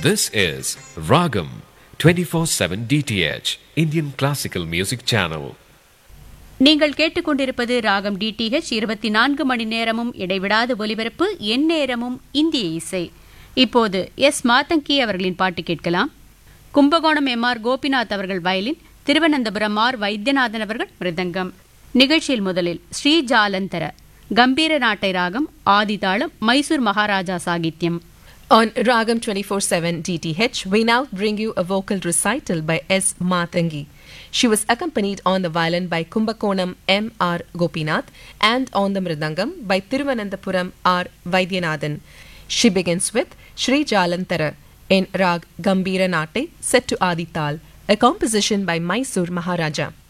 This is Ragam 24/7 DTH Indian Classical Music Channel. நீங்கள் கேட்டுக்கொண்டிருப்பது ராகம் டிடிஹெச் இருபத்தி நான்கு மணி நேரமும் இடைவிடாத ஒலிபரப்பு என் நேரமும் இந்திய இசை இப்போது எஸ் மாத்தங்கி அவர்களின் பாட்டு கேட்கலாம் கும்பகோணம் எம் ஆர் கோபிநாத் அவர்கள் வயலின் திருவனந்தபுரம் ஆர் வைத்தியநாதன் அவர்கள் மிருதங்கம் நிகழ்ச்சியில் முதலில் ஸ்ரீ ஜாலந்தர கம்பீர நாட்டை ராகம் ஆதிதாளம் Mysore Maharaja சாகித்யம் On Ragam 24/7 DTH, we now bring you a vocal recital by S. Matangi. She was accompanied on the violin by Kumbakonam M. R. Gopinath and on the mridangam by Thiruvananthapuram R. Vaidyanathan. She begins with Sri Jalantara in Rag Gambira Nate set to Adi Tal, a composition by Mysore Maharaja.